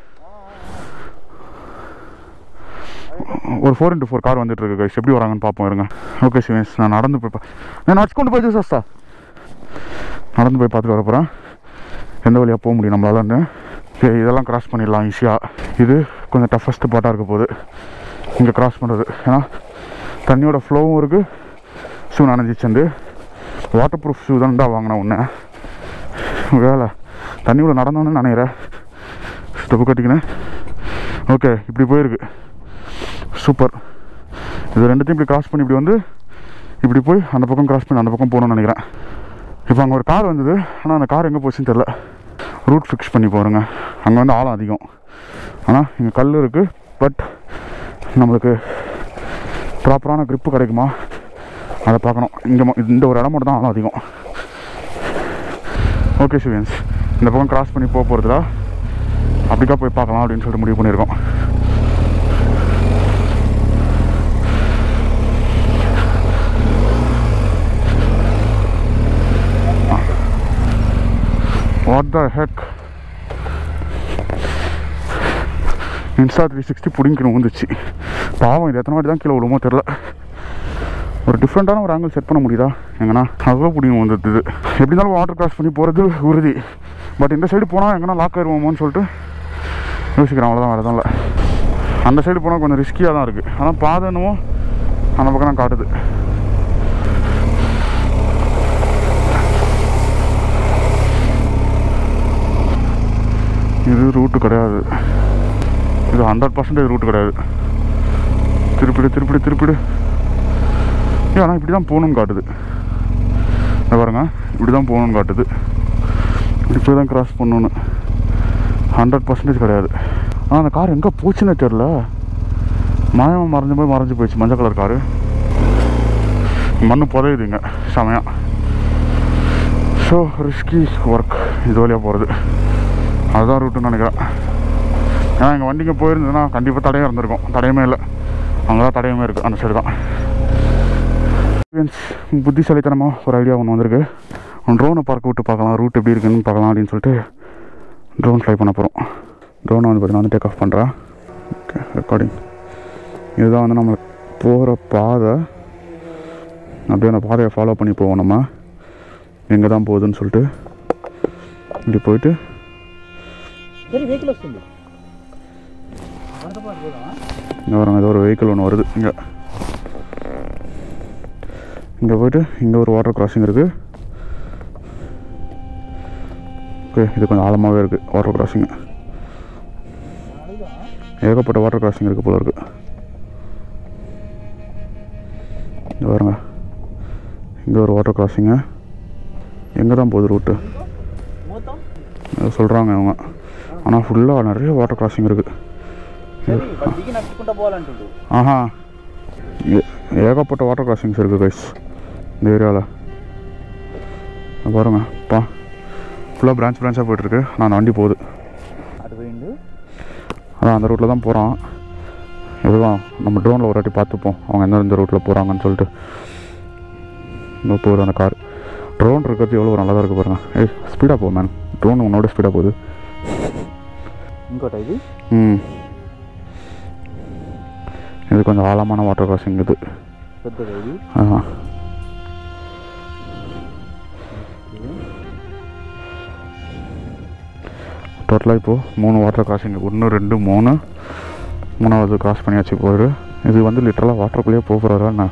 ஒரு ஃபோர் இன்ட்டு ஃபோர் கார் வந்துட்டு இருக்கு கைஸ் எப்படி வராங்கன்னு பார்ப்போம் இருங்க ஓகே சிவன்ஸ் நான் நடந்து போய் பா- நான் நடிச்சுக்கொண்டு போய் சாஸ்தா நடந்து போய் பார்த்துட்டு வர போகிறேன் எந்த வழியாக போக முடியும் நம்மளால சரி இதெல்லாம் கிராஸ் பண்ணிடலாம் ஈஸியாக இது கொஞ்சம் டஃபஸ்ட் பாட்டாக இருக்க போகுது இங்கே கிராஸ் பண்ணுறது ஏன்னா தண்ணியோட ஃப்ளோவும் இருக்குது ஷூ நனைஞ்சிச்சந்து வாட்டர் ப்ரூஃப் ஷூ தான்டா வாங்கினேன் ஒன்று வேலை தண்ணியோட நடந்தோன்னு நினைக்கிறேன் ஸ்டெப்பு கட்டிக்கினேன் ஓகே இப்படி போயிருக்கு சூப்பர் இது ரெண்டுத்தையும் இப்படி கிராஸ் பண்ணி இப்படி வந்து இப்படி போய் அந்த பக்கம் கிராஸ் பண்ணி அந்த பக்கம் போகணும்னு நினைக்கிறேன் இப்போ அங்கே ஒரு கார் வந்தது ஆனால் அந்த கார் எங்கே போச்சுன்னு தெரில ரூட் ஃபிக்ஸ் பண்ணி போகிறோங்க அங்கே வந்து ஆழம் அதிகம் ஆனால் இங்கே கல் இருக்குது பட் நம்மளுக்கு ப்ராப்பரான grip கிடைக்குமா அதை பார்க்கணும் இங்கே இந்த ஒரு இடம் மட்டும் தான் ஆழம் அதிகம் ஓகே சிவியன்ஸ் இந்த பக்கம் கிராஸ் பண்ணி போக போகிறதுல அப்படிக்கா போய் பார்க்கலாம் அப்படின்னு சொல்லிட்டு முடிவு பண்ணியிருக்கோம் what the heck insta three sixty பிடிங்கணும் வந்துச்சு பாவம் இது எத்தனை வாட்டி தான் கீழே விழுமோ தெரில ஒரு டிஃப்ரெண்ட்டான ஒரு ஆங்கிள் செட் பண்ண முடியுதா எங்கன்னா அவ்வளோ பிடிக்கும் வந்துடுது இது. எப்படி இருந்தாலும் வாட்டர் கிராஸ் பண்ணி போகிறது உறுதி பட் இந்த சைடு போனால் எங்கன்னா லாக் ஆயிடுவோமோன்னு சொல்லிட்டு யோசிக்கிறேன் அவ்வளோதான் வேறு எதுவும் இல்லை அந்த சைடு போனால் கொஞ்சம் ரிஸ்கியாக தான் இருக்குது ஆனால் பாதை என்னமோ அந்த பக்கம் தான் காட்டுது இது ரூட்டு கிடையாது இது ஹண்ட்ரட் பர்சன்டேஜ் ரூட்டு கிடையாது திருப்பிடு திருப்பிடு திருப்பிடு ஏ ஆனால் இப்படி தான் போகணும்னு காட்டுது இதை பாருங்க இப்படி தான் போகணும்னு காட்டுது இப்படி தான் கிராஸ் பண்ணணும்னு ஹண்ட்ரட் பர்சன்டேஜ் கிடையாது ஆனால் அந்த கார் எங்கே போச்சுன்னே தெரில மாயமாக மறைஞ்சு போய் மறைஞ்சு போயிடுச்சு மஞ்சள் கலர் காரு மண்ணு புதையுதுங்க செமையா ஸோ ரிஸ்கி ஒர்க் இது வழியாக போகிறது அதுதான் ரூட்டுன்னு நினைக்கிறேன் ஏன்னா எங்கள் வண்டிங்க போயிருந்ததுன்னா கண்டிப்பாக தடையாக இருந்திருக்கும் தடையுமே இல்லை அங்கே தான் தடையுமே இருக்குது அந்த சைடு தான் Friends, புத்திசாலித்தனமாக ஒரு ஐடியா ஒன்று வந்திருக்கு ட்ரோனை பார்க்க விட்டு பார்க்கலாம் ரூட் எப்படி இருக்குன்னு பார்க்கலாம் அப்படின்னு சொல்லிட்டு ட்ரோன் ஃப்ளை பண்ண போகிறோம் ட்ரோனை வந்து பார்த்தீங்கன்னா வந்து டேக் ஆஃப் பண்ணுறேன் ஓகே ரெக்கார்டிங் இதுதான் வந்து நம்ம போகிற பாதை அப்படியே அந்த பாதையை ஃபாலோ பண்ணி போவோம் நம்ம எங்கே தான் போகுதுன்னு சொல்லிட்டு இப்படி போயிட்டு సరే వెహికల్ వస్తుంది మనతో పాటు పోదామా இங்கே வரோங்க ஏதோ ஒரு வெஹிக்கிள் ஒன்று வருது இங்கே இங்கே போயிட்டு இங்கே ஒரு வாட்டர் கிராசிங் இருக்குது ஓகே இது கொஞ்சம் ஆழமாகவே இருக்குது வாட்டர் கிராசிங் అడుగుదామా ஏகப்பட்ட வாட்டர் கிராசிங் இருக்குது போல இருக்குது இங்கே பாருங்க இங்கே ஒரு வாட்டர் கிராசிங்கு எங்கே தான் போகுது ரூட்டு మూతాం சொல்கிறாங்க இவங்க ஆனால் ஃபுல்லாக நிறைய வாட்டர் கிராசிங் இருக்குது సరే వాడు దిగి నడుచుకుంటా పోవాలంటుండు ஆஹா ஏ- ஏகப்பட்ட வாட்டர் கிராசிங்ஸ் இருக்குது கைஸ் இந்த ஏரியாவில் பாருங்க பா ஃபுல்லாக பிரான்ச் பிரான்ச்சாக போயிட்டுருக்கு நான் வண்டி போகுது అటు పోయిండు அதான் அந்த ரூட்டில் தான் போகிறான் இதுதான் நம்ம ட்ரோனில் ஒரு வாட்டி பார்த்துப்போம் அவங்க எந்த இந்த ரூட்டில் போகிறாங்கன்னு சொல்லிட்டு இந்த போகுது அந்த கார் ட்ரோன் இருக்கிறது எவ்வளோ நல்லா தான் இருக்குது பாருங்க ஏய் ஸ்பீடாக போ மேன் ட்ரோன் உன்னோட ஸ்பீடாக போகுது ఇంకోటి ఇది ம் இது கொஞ்சம் ஆழமான வாட்டர் கிராசிங் இது పెద్దది ఇది ஆஹா டோட்டலாக இப்போது மூணு வாட்டர் கிராசிங் ஒன்று ரெண்டு மூணு மூணாவது கிராஸ் பண்ணியாச்சு போயிரு இது வந்து லிட்டரலாக வாட்டருக்குள்ளேயே போகிறாரா என்ன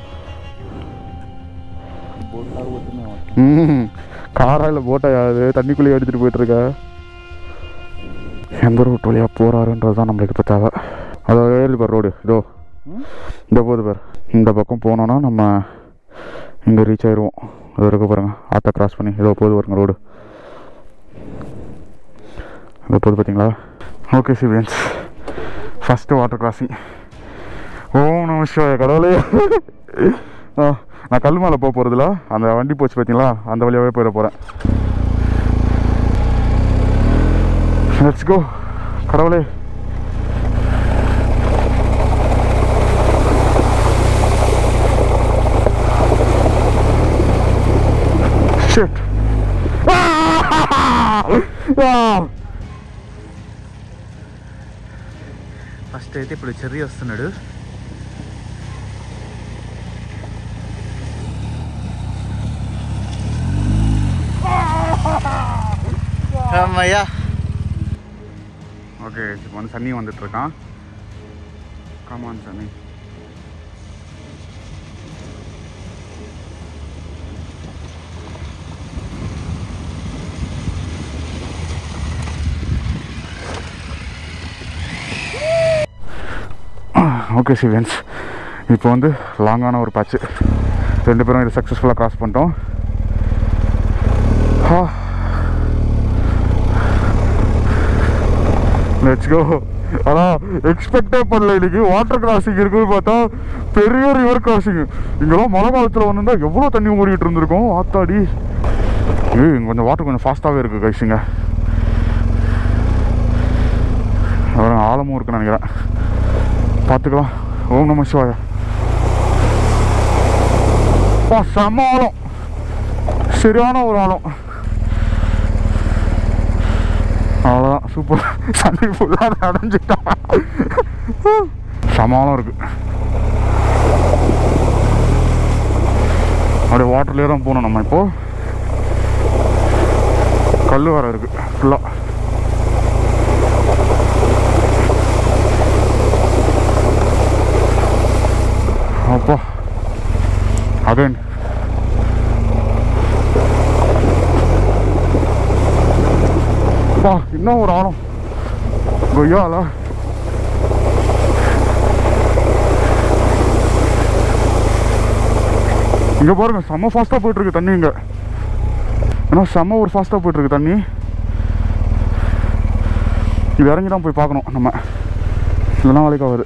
బోట్ లాగా పోతున్నాం ம் காரா இல்லை போட்டா யாரு தண்ணிக்குள்ளேயே எடுத்துகிட்டு போயிட்டுருக்க எந்த ரூட் வழியாக போகிறாருன்றது தான் நம்மளுக்கு இப்போ தேவை அதோ ஏழு பேர் ரோடு இதோ இந்த போது பேர் இந்த பக்கம் போனோன்னா நம்ம இங்கே ரீச் ஆயிடுவோம் அது இருக்க பாருங்க ஆற்றை கிராஸ் பண்ணி ஏதோ போது வருங்க ரோடு இதோ போது பார்த்தீங்களா ஓகே சிவியன்ஸ் ஃபஸ்ட்டு வாட்டர் கிராசிங் ஓம் நம சிவாய கடவுளே ஆ நான் கல் மேலே போக போகிறதுல அந்த வண்டி போச்சு பார்த்தீங்களா அந்த வழியாகவே போயிட போகிறேன் லெட்ஸ் கோ கடவுளே Shit. Ah! ఫస్ట్ అయితే ఇప్పుడు చెర్రీ వస్తున్నాడు అమ్మయ్యా ஓகே இப்போ வந்து சன்னி வந்துட்டு இருக்கான் கமான் சன்னி ஓகே சிவன்ஸ் இப்போ வந்து லாங்கான ஒரு பேட்ச்சு ரெண்டு பேரும் இது சக்ஸஸ்ஃபுல்லாக கிராஸ் பண்ணிட்டோம் ஆ லெட்ஸ் கோ அதான் எக்ஸ்பெக்டே பண்ணல இன்னைக்கு வாட்டர் கிராசிங் இருக்குன்னு பார்த்தா பெரிய ரிவர் கிராசிங் இங்கெல்லாம் மழை காலத்தில் வந்திருந்தா எவ்வளோ தண்ணி ஓடிட்டு இருந்திருக்கும் ஆத்தாடி ஏய் இங்க கொஞ்சம் வாட்டர் கொஞ்சம் ஃபாஸ்ட்டாகவே இருக்குது கைஸுங்க அப்புறம் ஆழமும் இருக்குன்னு நினைக்கிறேன் பார்த்துக்கலாம் ஓம் நம சிவாயா பா செம்ம ஆழம் சரியான ஒரு ஆழம் அவ்வளோதான் சூப்பர் தண்ணி ஃபுல்லாக நனைஞ்சிட்டான் சமாளம் இருக்கு அப்படியே வாட்டர்லேயே தான் போகணும் நம்ம இப்போ கல் வர இருக்கு ஃபுல்லாக அப்பா அகைன் அப்பா இன்னும் ஒரு ஆழம் கொய்யால இங்க பாருங்க செம்ம ஃபாஸ்ட்டாக போயிட்டு இருக்கு தண்ணி இங்க ஏன்னா செம்ம ஒரு ஃபாஸ்ட்டாக போயிட்டு இருக்கு தண்ணி இது இறங்கி தான் போய் பார்க்கணும் நம்ம இல்லைன்னா வேலைக்கு ஆகுது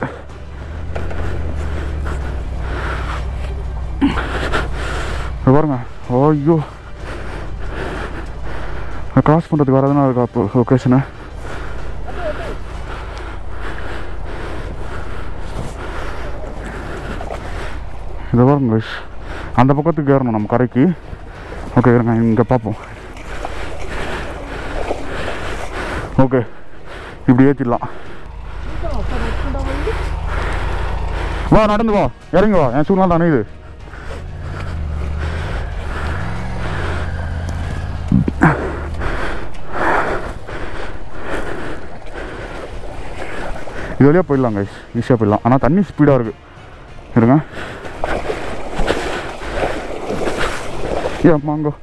இங்க பாருங்க ஐயோ கிராஸ் பண்ணுறதுக்கு வேறு எதனா இருக்கா இப்போ லொக்கேஷனு இதை பாருங்க guys. அந்த பக்கத்துக்கு ஏறணும் நம்ம கரைக்கு ஓகே இருங்க இங்கே பார்ப்போம் ஓகே இப்படி ஏற்றிடலாம் வா நடந்து வா இறங்கி வா என் சூழ்நாள் தானே இது இது வழியாக போயிடலாம் கைஸ் ஈஸியாக போயிடலாம் ஆனால் தண்ணி ஸ்பீடாக இருக்குது இருங்க ஏன் மாங்கோ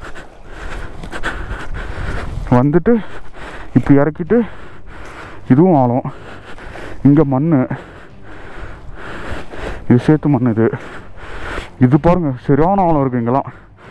வந்துட்டு இப்படி இறக்கிட்டு இதுவும் ஆழம் இங்கே மண் இது சேர்த்து மண் இது இது பாருங்க சரியான ஆழம் இருக்குது இங்கெல்லாம்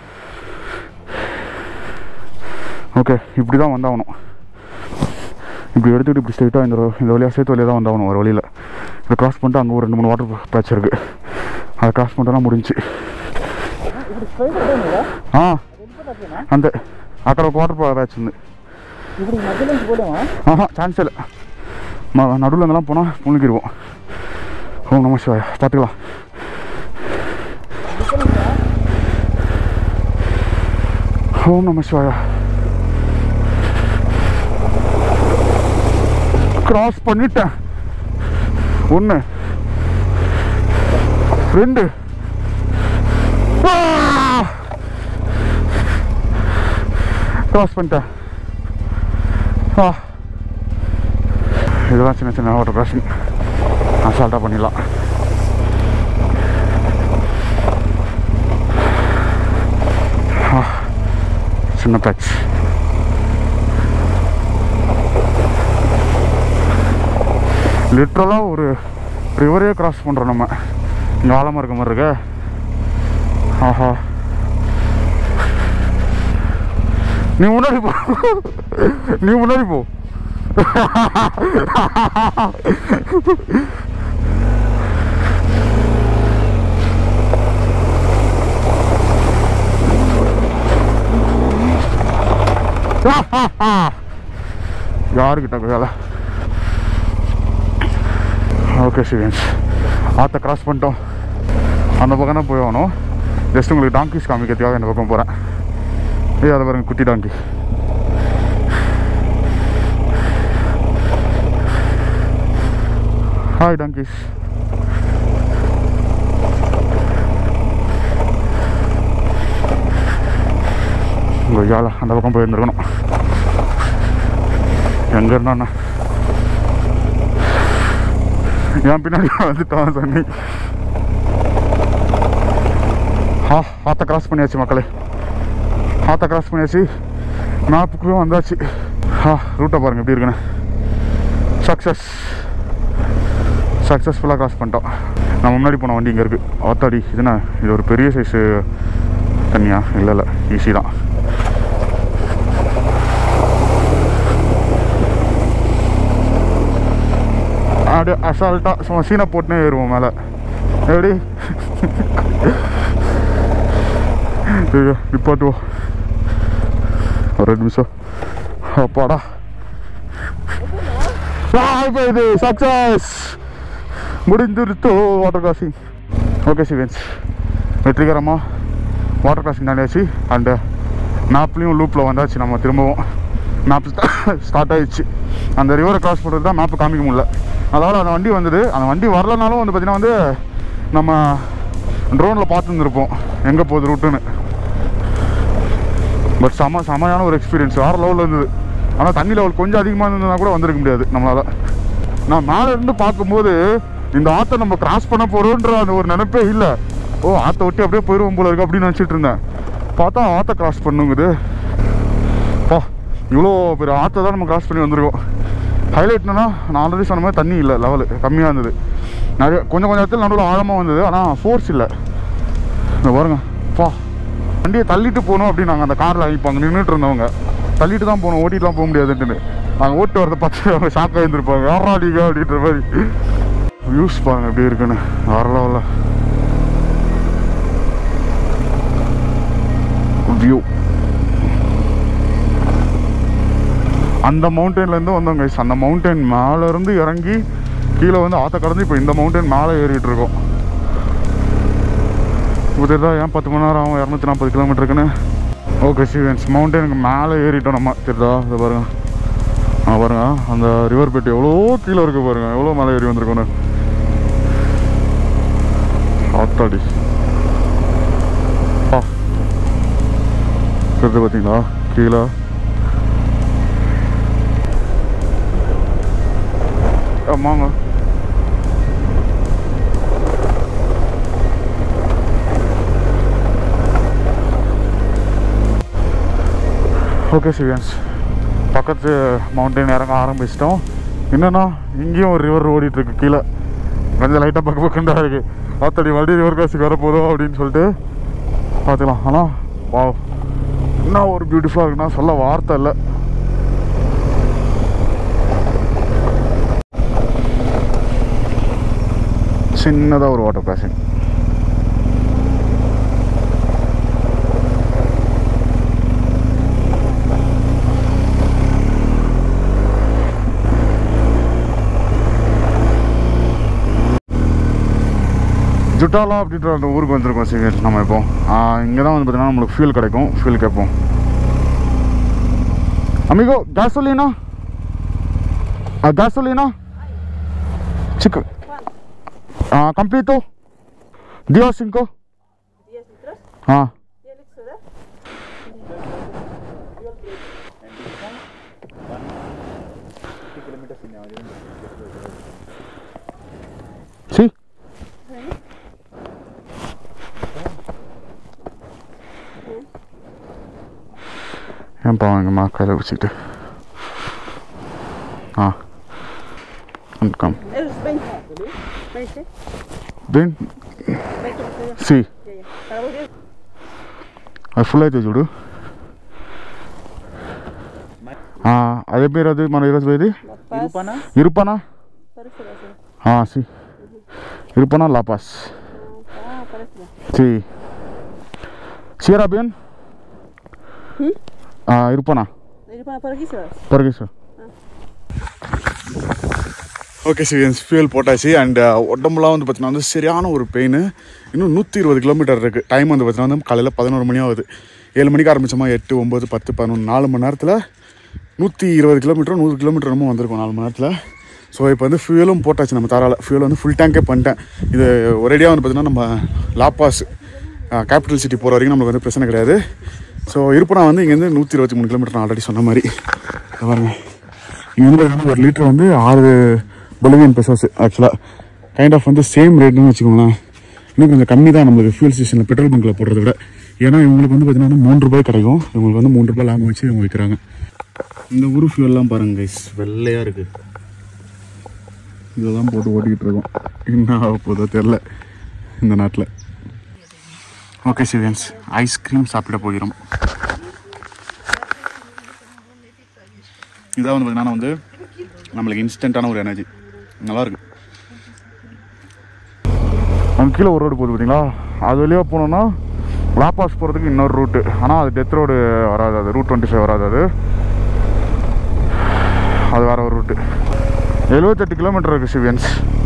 ஓகே இப்படி தான் வந்தாகணும் இப்படி எடுத்துக்கிட்டு இப்படி ஸ்ட்ரைட்டாக இந்த ro- இந்த வழியாக சேர்த்து வழியாக தான் வந்தாகணும் ஒரு வழியில் இதை கிராஸ் பண்ணிட்டு அங்கே ஒரு ரெண்டு மூணு வாட்டர் பேட்ச் இருக்குது அதை கிராஸ் பண்ணிட்டோன்னா முடிஞ்சு ఇప్పుడు స్ట్రైట్ అదే ஆ వెళ్ళిపోతాకేనా అంతే అక్కడ ఒక వాటర్ బ్యాచ్ ఉంది ఇప్పుడు ఈ మధ్యలో నుంచి పోలేమా ஆஹா சான்ஸ் இல்லை ம நடுவில் இருந்தெல்லாம் போனால் முழுகிடுவோம் ஓம் நம சிவாயா பார்த்துக்கலாம் ஓம் நம சிவாயா கிராஸ் பண்ணிட்டேன் ஒன்று ரெண்டு கிராஸ் பண்ணிட்டேன் ஆ இதெல்லாம் சின்ன சின்ன வாட்டர் கிராசிங் அசால்ட்டாக பண்ணிடலாம் ஆ, சின்ன பேட்ச் லிட்ரலாக ஒரு ரிவரே கிராஸ் பண்ணுறோம் நம்ம இங்கே ஆழமாக இருக்க மாதிரி இருக்க ஆஹா நீ முன்னாடி போ நீ முன்னாடி போ யாருக்கிட்ட வேலை ஓகே ஸ்டூடெண்ட்ஸ் ஆற்ற கிராஸ் பண்ணிட்டோம் அந்த பக்கம் தான் போய் ஆகணும் ஜஸ்ட் உங்களுக்கு டாங்கிஸ் காமிக்கிறதுக்காக இந்த பக்கம் போகிறேன் ஏய் அதை பாருங்க குட்டி டாங்கி ஹாய் டாங்கிஸ் உங்கள் யாழ அந்த பக்கம் போயிருந்துருக்கணும் எங்கே இருந்தாண்ணா என் பின்னாடி வந்துட்டான் தண்ணி ஆ ஆற்ற கிராஸ் பண்ணியாச்சு மக்களே ஆற்ற கிராஸ் பண்ணியாச்சு மேப்புக்குள்ளே வந்தாச்சு ஆ ரூட்டை பாருங்கள் எப்படி இருக்குன்னு சக்ஸஸ் சக்ஸஸ்ஃபுல்லாக கிராஸ் பண்ணிட்டோம் நம்ம முன்னாடி போன வண்டி இங்கே இருக்குது ஆத்தாடி இதுனா இது ஒரு பெரிய சைஸு தண்ணியா இல்லை இல்லை ஈஸி தான் அப்படியே அசால்ட்டாக சும்மா சீனை போட்டுனே ஏறுவோம் மேலே எப்படி ஐயோ, நிப்பாட்டுவோம் ஒரு ரெண்டு நிமிஷம் அப்பாடா இப்போ இது சக்சஸ் முடிஞ்சிருத்தோ வாட்டர் கிராசிங் ஓகே சிவன்ஸ் வெற்றிகரமாக வாட்டர் கிராசிங் தாண்டியாச்சு அண்டு மேப்லேயும் லூப்பில் வந்தாச்சு நம்ம திரும்பவும் மேப் ஸ்டார்ட் ஆயிடுச்சு அந்த ரிவரை கிராஸ் பண்ணுறது தான் மேப்பு காமிக்க முடியல அதாவது அந்த வண்டி வந்தது அந்த வண்டி வரலனாலும் வந்து பார்த்திங்கன்னா வந்து நம்ம ட்ரோனில் பார்த்துருந்துருப்போம் எங்கே போகுது ரூட்டுன்னு பட் செம செமையான ஒரு எக்ஸ்பீரியன்ஸ் வேறு லெவலில் இருந்தது ஆனால் தண்ணி லெவல் கொஞ்சம் அதிகமாக இருந்ததுனா கூட வந்திருக்க முடியாது நம்மளால் நான் மேலே இருந்து பார்க்கும்போது இந்த ஆற்றை நம்ம கிராஸ் பண்ண போகிறோன்ற அந்த ஒரு நினைப்பே இல்லை ஓ ஆற்றை ஒட்டி அப்படியே போயிடுவோம் போல இருக்கு அப்படின்னு நினச்சிட்டு இருந்தேன் பார்த்தா ஆற்றை கிராஸ் பண்ணுங்குது பா இவ்வளோ பெரிய ஆற்றை தான் நம்ம கிராஸ் பண்ணி வந்திருக்கோம் ஹைலைட் என்னன்னா நான் ஆல்ரெடி சொன்ன மாதிரி தண்ணி இல்லை லெவலு கம்மியாக இருந்தது நிறைய கொஞ்சம் கொஞ்சம் இடத்துல நடுவில் ஆழமாக வந்தது ஆனால் ஃபோர்ஸ் இல்லை இந்த பாருங்க பா வண்டியை தள்ளிட்டு போகணும் அப்படின்னு நாங்கள் அந்த காரில் இப்போ அங்கே நின்றுட்டு இருந்தவங்க தள்ளிட்டு தான் போகணும் ஓட்டிட்டுலாம் போக முடியாதுன்ட்டுன்னு நாங்கள் ஓட்டு வரதை பார்த்து அவங்க ஷாக்காக இருந்திருப்பாங்க யாராடிங்க அப்படின்ற மாதிரி வியூஸ் பாருங்க எப்படி இருக்குன்னு வேற லெவலில் வியூ அந்த மவுண்டன்லேருந்து வந்தோம் guys அந்த மவுண்டன் மேலேருந்து இறங்கி கீழே வந்து ஆற்ற கடந்து இப்போ இந்த மவுண்டன் மேலே ஏறிட்டு இருக்கோம் இப்போ தெரியுதா ஏன் பத்து மணி நேரம் ஆகும் இரநூத்தி நாற்பது கிலோமீட்டருக்குன்னு ஓகே சிவன்ஸ் மவுண்டனுக்கு மேலே ஏறிட்டோம் நம்ம தெரியுதா இதை பாருங்க ஆ பாருங்க அந்த ரிவர் பெட் எவ்வளோ கீழே இருக்கு பாருங்க எவ்வளோ மேலே ஏறி வந்திருக்கோன்னு ஆத்தாடி ஆ தெரியுது பார்த்தீங்களா கீழே ஆமாங்க ஓகே சிவியன்ஸ் பக்கத்து மவுண்டன் இறங்க ஆரம்பிச்சிட்டோம் என்னன்னா இங்கேயும் ஒரு ரிவர் ஓடிட்டுருக்கு கீழே கொஞ்சம் லைட்டாக பக்க பக்கண்டா இருக்குது ஆத்தடி மறுபடியும் ரிவர் கிராசிங் வரப்போதும் அப்படின்னு சொல்லிட்டு பார்த்துக்கலாம் ஆனால் வா என்ன ஒரு பியூட்டிஃபுல்லாக இருக்குன்னா சொல்ல வார்த்தை இல்லை சின்னதாக ஒரு வாட்டர் கிராசிங் ஜுட்டாலா அப்படின்ற அந்த ஊருக்கு வந்திருக்கோம் சிங்கர் நம்ம இப்போ இங்கே தான் வந்து பார்த்தீங்கன்னா நம்மளுக்கு ஃபியூல் கிடைக்கும் ஃபியூல் கேட்போம் அமிகோ gasolina ah gasolina chico ah completo dio cinco ¿Diez litros? ah ¿Diez litros, verdad? sí ஏன் பாவம் எங்கள் அம்மா கையில் வச்சுக்கிட்டு ஆ கம் Esos 20. ¿20? దెన్ 20 litros. సి Ya, ya. Para vos 10. అది ఫుల్ అయితే చూడు ఆ, అదే పేరు అది మన ఈరోజు పోయేది La Paz. Irupana. Irupana Parece la ciudad. ఆ, సి Irupana La Paz Ah, parece la. సి సియరా బియన్ Irupana Irupana, por aquí se va. பரகி சார் ஓகே சிவியன்ஸ் ஃபியூல் போட்டாச்சு அண்ட் உடம்புலாம் வந்து பார்த்தீங்கன்னா வந்து சரியான ஒரு பெயின் இன்னும் நூற்றி இருபது கிலோமீட்டர் இருக்குது டைம் வந்து பார்த்தீங்கன்னா வந்து காலையில் பதினோரு மணி ஆகுது ஏழு மணிக்கு ஆரம்பிச்சோமா எட்டு ஒம்பது பத்து பதினொன்று நாலு மணி நேரத்தில் நூற்றி இருபது கிலோமீட்டர் நூறு கிலோமீட்டர் ரொம்ப வந்திருக்கும் நாலு மணி நேரத்தில் ஸோ இப்போ வந்து ஃபியூலும் போட்டாச்சு நம்ம தாராள ஃபியூல் வந்து ஃபுல் டேங்கே பண்ணிட்டேன் இது ஒரேடியாக வந்து பார்த்தீங்கன்னா நம்ம லாப்பாஸ் கேபிட்டல் சிட்டி போகிற வரைக்கும் நமக்கு வந்து பிரச்சனை கிடையாது ஸோ இருப்பனா வந்து இங்கேருந்து நூற்றி இருபத்தி மூணு கிலோமீட்டர் நான் ஆல்ரெடி சொன்ன மாதிரி இதை பாருங்க இங்கே வந்து பார்த்தீங்கன்னா ஒரு லிட்டர் வந்து ஆறு பொலிவியன் பெசோஸ் ஆக்சுவலாக கைண்ட் ஆஃப் வந்து சேம் ரேட்னு வச்சுக்கோங்களேன் இன்னும் கொஞ்சம் கம்மி தான் நம்மளுக்கு ஃபியூல் ஸ்டேஷனில் பெட்ரோல் பங்க்கில் போடுறத விட ஏன்னா இவங்களுக்கு வந்து பார்த்தீங்கன்னா வந்து மூணு ரூபாய் கிடைக்கும் இவங்களுக்கு வந்து மூணு ரூபாய் லாபம் வச்சு இவங்க விற்கிறாங்க இந்த ஊர் ஃபியூல்லாம் பாருங்க கைஸ் வெள்ளையாக இருக்குது இதெல்லாம் போட்டு ஓட்டிக்கிட்டு இருக்கோம் என்ன ஆக போதோ தெரில இந்த நாட்டில் ஓகே சிவியன்ஸ் ஐஸ்கிரீம் சாப்பிட போகிறோம் இதான் வந்து பார்த்தீங்கன்னா வந்து நம்மளுக்கு இன்ஸ்டண்ட்டான ஒரு எனர்ஜி நல்லா இருக்கு கீழே ஒரு ரோடு போகுது பார்த்தீங்களா அது வழியாக போனோம்னா லாபாஸ் போகிறதுக்கு இன்னொரு ரூட்டு ஆனால் அது டெத் ரோடு வராது அது ரூட் டுவெண்ட்டி ஃபைவ் வராது அது அது வேற ஒரு ரூட்டு எழுபத்தெட்டு கிலோமீட்டர் இருக்குது சிவியன்ஸ்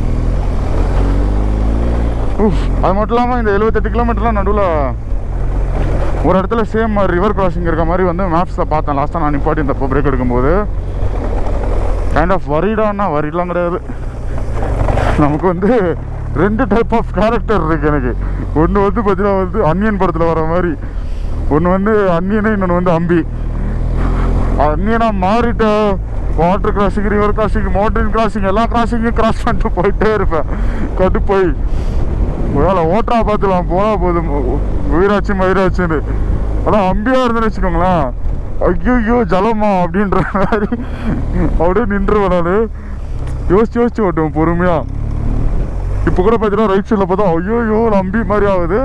உஃப், அது மட்டும் இல்லாமல் இந்த எழுபத்தெட்டு கிலோமீட்டர்லாம் நடுவில் ஒரு இடத்துல சேம் ரிவர் கிராசிங் இருக்க மாதிரி வந்து மேப்ஸில் பார்த்தேன் லாஸ்ட்டாக நான் நிப்பாட்டி இந்த பிரேக் எடுக்கும்போது கைண்ட் ஆஃப் வரிடான்னா வரிலாம் கிடையாது நமக்கு வந்து ரெண்டு டைப் ஆஃப் கேரக்டர் இருக்கு எனக்கு ஒன்று வந்து பார்த்தீங்கன்னா வந்து அன்னியன் படத்தில் வர மாதிரி ஒன்று வந்து அன்னியனு இன்னொன்று வந்து அம்பி அன்னியனா மாறிட்ட water crossing river crossing mountain crossing எல்லா கிராசிங்கும் கிராஸ் பண்ணிட்டு போயிட்டே இருப்பேன் கட்டு போய் ஒருவேளை ஓட்டரா பார்த்துலாம் போனால் போதும் உயிராச்சு மயிராச்சுன்னு அதான் அம்பியா இருந்துன்னு வச்சுக்கோங்களேன் ஐயோ ஜலமா அப்படின்ற மாதிரி அப்படியே நின்றுவேன் நான் யோசிச்சு யோசிச்சு ஓட்டுவேன் பொறுமையா இப்போ கூட பார்த்தீங்கன்னா ரைட் சைடில் பார்த்தா ஐயோ அம்பி மாதிரி ஆகுது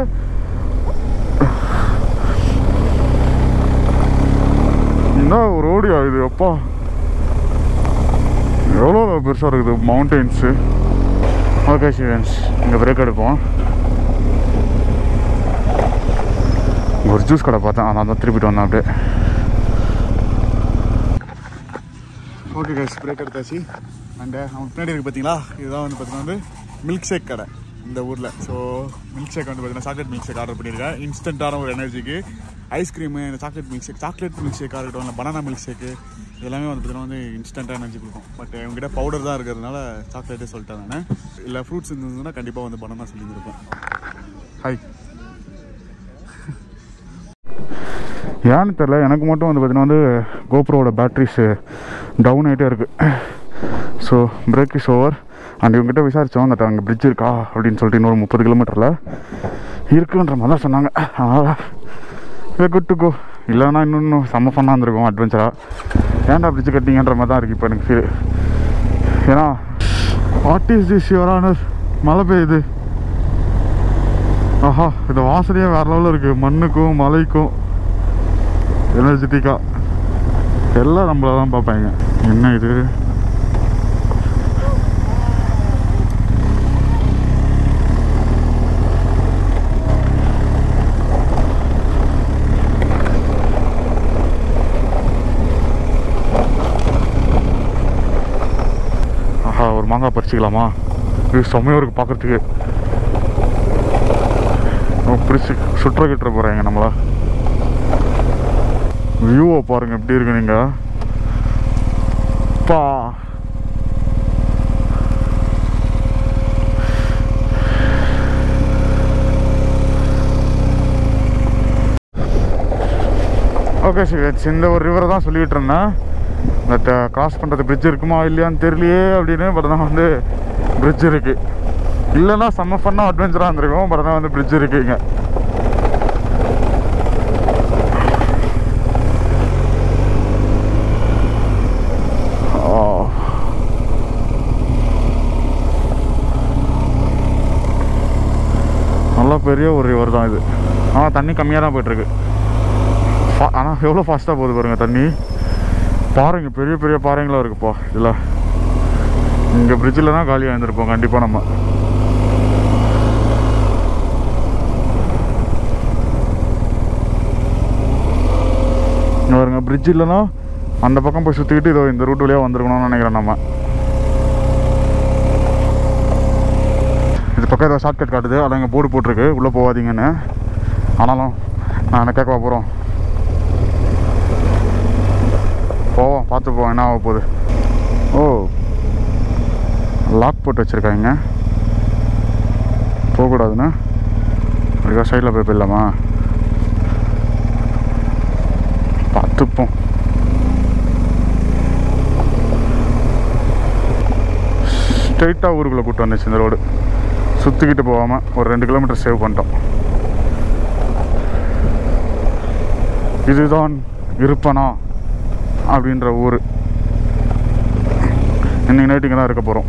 என்ன ஒரு ரோடு ஆகுது அப்பா எவ்வளோ பெருசாக இருக்குது மவுண்டெயின்ஸு ஓகே சிவன்ஸ் இங்கே பிரேக் எடுப்போம் ஒரு ஜூஸ் கடை பார்த்தேன் அதனால தான் திருப்பிட்டு வந்தேன் அப்படியே ஓகே கைஸ் பிரேக் எடுத்தாச்சு அண்டு அவன் பின்னாடி இருக்கு பார்த்தீங்களா இதுதான் வந்து பார்த்தீங்கன்னா வந்து மில்க் ஷேக் கடை இந்த ஊரில் ஸோ மில்க் ஷேக் வந்து பார்த்தீங்கன்னா சாக்லேட் மில்க் ஷேக் ஆர்டர் பண்ணியிருக்கேன் இன்ஸ்டண்ட்டான ஒரு எனர்ஜிக்கு ஐஸ்கிரீமு இந்த chocolate milkshake chocolate milk ஷேக்காக இருக்கட்டும் இல்லை பனானா மில்க் ஷேக்கு இதெல்லாமே வந்து பார்த்தீங்கன்னா வந்து இன்ஸ்டண்ட்டாக எனர்ஜி கொடுக்கும் பட் உங்ககிட்ட பவுடர் தான் இருக்கிறதுனால சாக்லேட்டே சொல்லிட்டேன் நான் இல்லை ஃப்ரூட்ஸ் இருந்ததுன்னா கண்டிப்பாக வந்து பனானா சொல்லியிருப்பேன் ஹாய் ஏன்னு தெரில எனக்கு மட்டும் வந்து பார்த்தீங்கன்னா வந்து கோப்ரோவோட பேட்ரிஸ் டவுன் ஆகிட்டே இருக்குது so break is over and இவங்ககிட்ட விசாரித்தோம் அந்த அங்கே பிரிட்ஜ் இருக்கா அப்படின்னு சொல்லிட்டு இன்னொரு முப்பது கிலோமீட்டரில் இருக்குன்ற மாதிரி தான் சொன்னாங்க அதனால் குட் டு கோ இல்லைன்னா இன்னும் செம்ம ஃபன்னாக இருந்திருக்கும் அட்வென்ச்சராக ஏன்டா பிரிட்ஜ் கட்டிங்கன்ற மாதிரி தான் இருக்குது இப்போ எனக்கு ஃபீல் ஏன்னா வாட் இஸ் திஸ் யுவரான மழை பெய்யுது ஆஹா இந்த வாசனையே வேற லெவலில் இருக்குது மண்ணுக்கும் மலைக்கும் எனர்ஜெட்டிக்காக எல்லாம் நம்மள தான் பார்ப்பாங்க என்ன இது ஆஹா ஒரு மாங்காய் பறிச்சிக்கலாமா இது செம்மையாக இருக்குது பார்க்குறதுக்கு பிடிச்சி சுற்ற கிட்ட போகிறாங்க நம்மளா வியூவை பாருங்க எப்படி இருக்கு நீங்க பா ஓகே சிவச் இந்த ஒரு ரிவரை தான் சொல்லிட்டு இருந்தேன் பட் கிராஸ் பண்ணுறது பிரிட்ஜ் இருக்குமா இல்லையான்னு தெரியலையே அப்படின்னு பட் தான் வந்து பிரிட்ஜ் இருக்கு இல்லைன்னா செம்ம ஃபன்னாக அட்வென்ச்சராக இருந்திருக்கும் பட் தான் வந்து பிரிட்ஜ் இருக்குங்க ஆ. நல்லா பெரிய ஒரு ரிவர் தான் இது ஆனால் தண்ணி கம்மியாக தான் போயிட்டுருக்கு ஆனால் எவ்வளோ ஃபாஸ்ட்டாக போகுது பாருங்க தண்ணி பாருங்க பெரிய பெரிய பாறைங்களாம் இருக்குப்பா இதில் இங்கே பிரிட்ஜில் தான் காலியாக இருந்திருப்போம் கண்டிப்பாக நம்ம இங்க பாருங்க பிரிட்ஜ் இல்லைன்னா அந்த பக்கம் போய் சுற்றிக்கிட்டு இதோ இந்த ரூட் வழியாக வந்திருக்கணும்னு நினைக்கிறேன் நம்ம இது பக்கம் ஏதோ ஷார்ட்கட் காட்டுது அதான் இங்கே போர்டு போட்டிருக்கு உள்ளே போகாதீங்கன்னு ஆனாலும் நான் என்ன கேட்க போகிறோம் போவோம் பார்த்து போவோம் என்ன ஆக போகுது ஓ லாக் போட்டு வச்சுருக்காங்க போகக்கூடாதுன்னு அப்படிக்கா சைடில் போய் போயிடலாமா பார்த்துப்போம் ஸ்ட்ரைட்டாக ஊருக்குள்ளே கூட்டு வந்துச்சு இந்த ரோடு சுற்றிக்கிட்டு போகாமல் ஒரு ரெண்டு கிலோமீட்டர் சேவ் பண்ணிட்டோம் இதுதான் இருப்பனா அப்படின்ற ஊர் இன்னைக்கு நைட்டு இங்கே தான் இருக்க போகிறோம்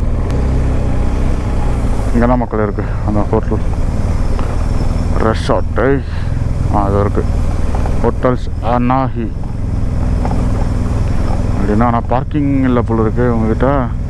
இங்கே தான் மக்கள் இருக்குது அந்த ஹோட்டல் ரெசார்ட்டு அது இருக்குது ஹோட்டல்ஸ் அனாஹி அப்படின்னா ஆனால் பார்க்கிங் இல்லை போல இருக்குது உங்ககிட்ட